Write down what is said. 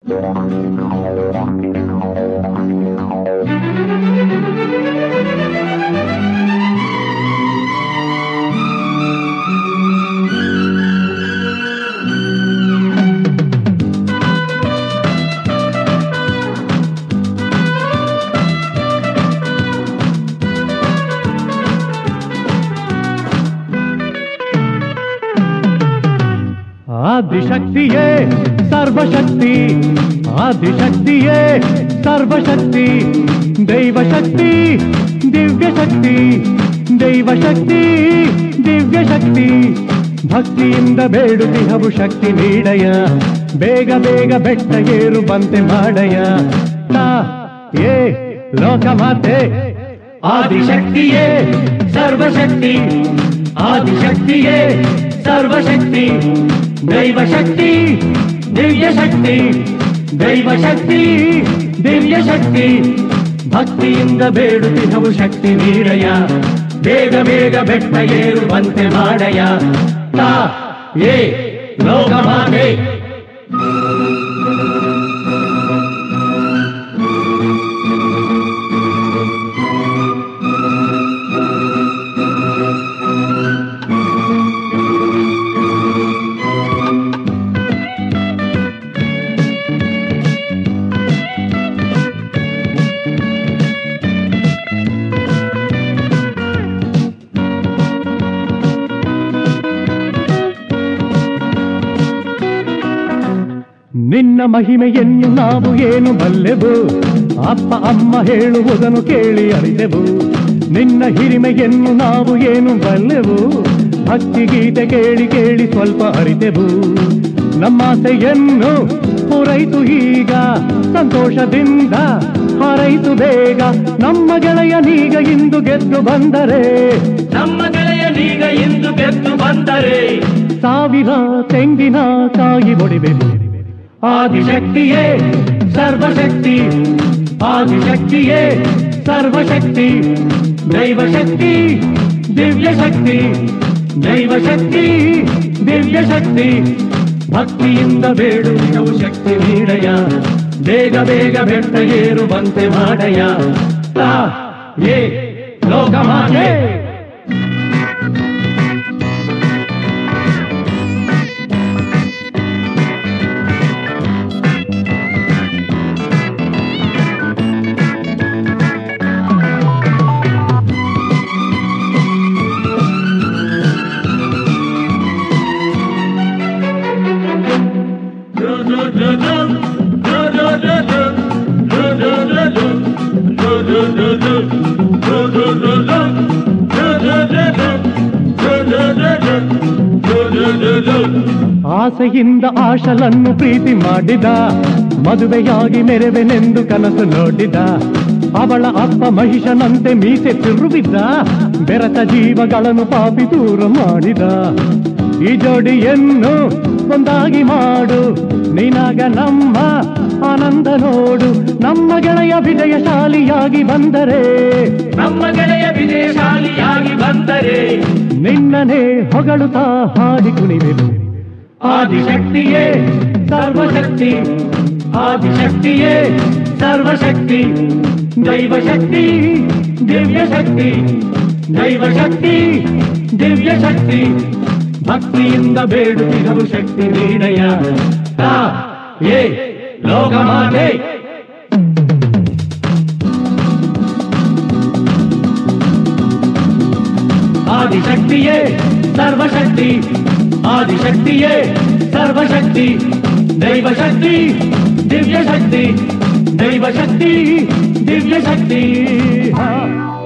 ಆದಿಶಕ್ತಿಯೇ ಸರ್ವಶಕ್ತಿ ಆದಿಶಕ್ತಿಯೇ ಸರ್ವಶಕ್ತಿ ದೈವಶಕ್ತಿ ದಿವ್ಯಶಕ್ತಿ ದೈವಶಕ್ತಿ ದಿವ್ಯಶಕ್ತಿ ಭಕ್ತಿಯಿಂದ ಬೇಡುತ್ತಿಹವು ಶಕ್ತಿ ನೀಡಯ ಬೇಗ ಬೇಗ ಬೆಟ್ಟ ಏರು ಬಂತೆ ಮಾಡಯ ತಾ ಏ ಲೋಕಮಾತೆ ಆದಿಶಕ್ತಿಯೇ ಸರ್ವಶಕ್ತಿ ಆದಿಶಕ್ತಿಯೇ ಸರ್ವಶಕ್ತಿ ದೈವಶಕ್ತಿ ದಿವ್ಯಶಕ್ತಿ ದೈವಶಕ್ತಿ ದಿವ್ಯಶಕ್ತಿ ಭಕ್ತಿಯಿಂದ ಬೇಡುತ್ತಿಹವು ಶಕ್ತಿ ನೀಡಯ ಬೇಗ ಬೇಗ ಬೆಟ್ಟ ಏರುವಂತೆ ಮಾಡಯ ತಾ ಏ ಲೋಕಮಾತೆ ನಿನ್ನ ಮಹಿಮೆಯನ್ನು ನಾವು ಏನು ಬಲ್ಲೆವು ಅಪ್ಪ ಅಮ್ಮ ಹೇಳುವುದನ್ನು ಕೇಳಿ ಅರಿದೆವು ನಿನ್ನ ಹಿರಿಮೆಯನ್ನು ನಾವು ಏನು ಬಲ್ಲೆವು ಭಕ್ತಿ ಗೀತೆ ಕೇಳಿ ಕೇಳಿ ಸ್ವಲ್ಪ ಅರಿತೆವು ನಮ್ಮಾಸೆಯನ್ನು ಪೂರೈತು ಈಗ ಸಂತೋಷದಿಂದ ಹಾರೈತು ಬೇಗ ನಮ್ಮ ಗೆಳೆಯನೀಗ ಇಂದು ಗೆದ್ದು ಬಂದರೆ ನಮ್ಮ ಗೆಳೆಯನೀಗ ಇಂದು ಗೆದ್ದು ಬಂದರೆ ಸಾವಿರ ತೆಂಗಿನ ಕಾಯಿ ಹೊಡಿಬೇಕು ಆದಿಶಕ್ತಿಯೇ ಸರ್ವಶಕ್ತಿ ಆದಿಶಕ್ತಿಯೇ ಸರ್ವಶಕ್ತಿ ದೈವಶಕ್ತಿ ದಿವ್ಯಶಕ್ತಿ ದೈವಶಕ್ತಿ ದಿವ್ಯಶಕ್ತಿ ಭಕ್ತಿಯಿಂದ ಬೇಡುವ ಶಕ್ತಿ ನೀಡಯ ಬೇಗ ಬೇಗ ಬೆಟ್ಟ ಏರುವಂತೆ ಮಾಡಯ ತಾ ಏ ಲೋಕಮಾತೆ ಆಸೆಯಿಂದ ಆಶಲನ್ನು ಪ್ರೀತಿ ಮಾಡಿದ ಮದುವೆಯಾಗಿ ಮೆರೆವೆನೆಂದು ಕನಸು ನೋಡಿದ ಅವಳ ಅಪ್ಪ ಮಹಿಷನಂತೆ ಮೀಸೆ ತಿರುವಿದ್ದ ಬೆರತ ಜೀವಗಳನ್ನು ಪಾಪಿ ದೂರ ಮಾಡಿದ ಈ ಜೋಡಿಯನ್ನು ಒಂದಾಗಿ ಮಾಡು ನಿನಗ ನಮ್ಮ ಆನಂದ ನೋಡು ನಮ್ಮ ಗೆಳೆಯ ವಿಜಯಶಾಲಿಯಾಗಿ ಬಂದರೆ ನಮ್ಮ ಗೆಳೆಯ ವಿಜಯಶಾಲಿಯಾಗಿ ಬಂದರೆ ನಿನ್ನನೇ ಹೊಗಳುತ್ತಾ ಹಾಡಿ ಕುಣಿವೆನು ಆದಿಶಕ್ತಿಯೇ ಸರ್ವಶಕ್ತಿ ಆದಿಶಕ್ತಿಯೇ ಸರ್ವಶಕ್ತಿ ದೈವಶಕ್ತಿ ದಿವ್ಯಶಕ್ತಿ ದೈವಶಕ್ತಿ ದಿವ್ಯಶಕ್ತಿ ಭಕ್ತಿಯಿಂದ ಬೇಡುತ್ತಿಹವು ಶಕ್ತಿ ನೀಡಯ ತಾ ಏ ಲೋಕಮಾತೆ ಆದಿಶಕ್ತಿಯೇ ಸರ್ವಶಕ್ತಿ ಆದಿಶಕ್ತಿಯೇ ಸರ್ವಶಕ್ತಿ ದೈವಶಕ್ತಿ ದಿವ್ಯಶಕ್ತಿ ದೈವಶಕ್ತಿ ದಿವ್ಯಶಕ್ತಿ ಹಾ